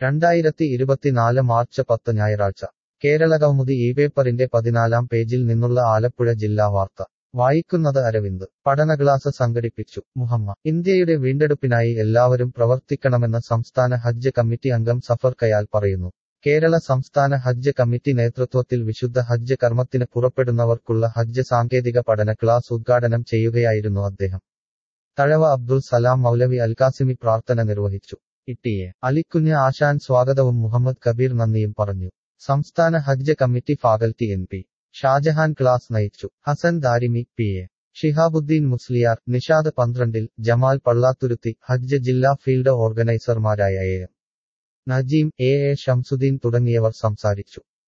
രണ്ടായിരത്തി ഇരുപത്തിനാല് മാർച്ച് പത്ത് ഞായറാഴ്ച കേരളകൗമുദി ഈ പേപ്പറിന്റെ പതിനാലാം പേജിൽ നിന്നുള്ള ആലപ്പുഴ ജില്ലാ വാർത്ത വായിക്കുന്നത് അരവിന്ദ് പഠന ക്ലാസ് സംഘടിപ്പിച്ചു മുഹമ്മ ഇന്ത്യയുടെ വീണ്ടെടുപ്പിനായി എല്ലാവരും പ്രവർത്തിക്കണമെന്ന് സംസ്ഥാന ഹജ്ജ് കമ്മിറ്റി അംഗം സഫർ കയാൽ പറയുന്നു കേരള സംസ്ഥാന ഹജ്ജ് കമ്മിറ്റി നേതൃത്വത്തിൽ വിശുദ്ധ ഹജ്ജ് കർമ്മത്തിന് പുറപ്പെടുന്നവർക്കുള്ള ഹജ്ജ് സാങ്കേതിക പഠന ക്ലാസ് ഉദ്ഘാടനം ചെയ്യുകയായിരുന്നു അദ്ദേഹം തഴവ അബ്ദുൾ സലാം മൗലവി അൽകാസിമി പ്രാർത്ഥന നിർവഹിച്ചു ഇട്ടിയെ അലിക്കുഞ്ഞ് ആശാൻ സ്വാഗതവും മുഹമ്മദ് കബീർ നന്ദിയും പറഞ്ഞു സംസ്ഥാന ഹജ്ജ് committee faculty N P Shajahan class നയിച്ചു ഹസൻ ദാരിമി പി എ ഷിഹാബുദ്ദീൻ മുസ്ലിയാർ നിഷാദ് പന്ത്രണ്ടിൽ ജമാൽ പള്ളാത്തുരുത്തി ഹജ്ജ് ജില്ലാ ഫീൽഡ് ഓർഗനൈസർമാരായ A M Najeem A A Shamsuddin തുടങ്ങിയവർ സംസാരിച്ചു